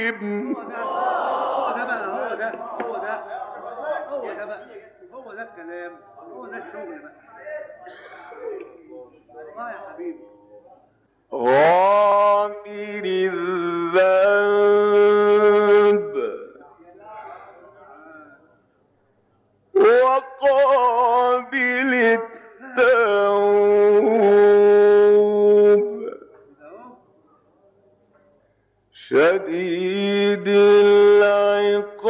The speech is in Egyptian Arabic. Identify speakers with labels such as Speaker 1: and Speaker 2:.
Speaker 1: هو ده هو ده بقى هو ده هو ده هو ده بقى هو ده الكلام هو ده الشغل بقى اه يا حبيبي
Speaker 2: غافر الذنب وقابل التوب شديد العقاب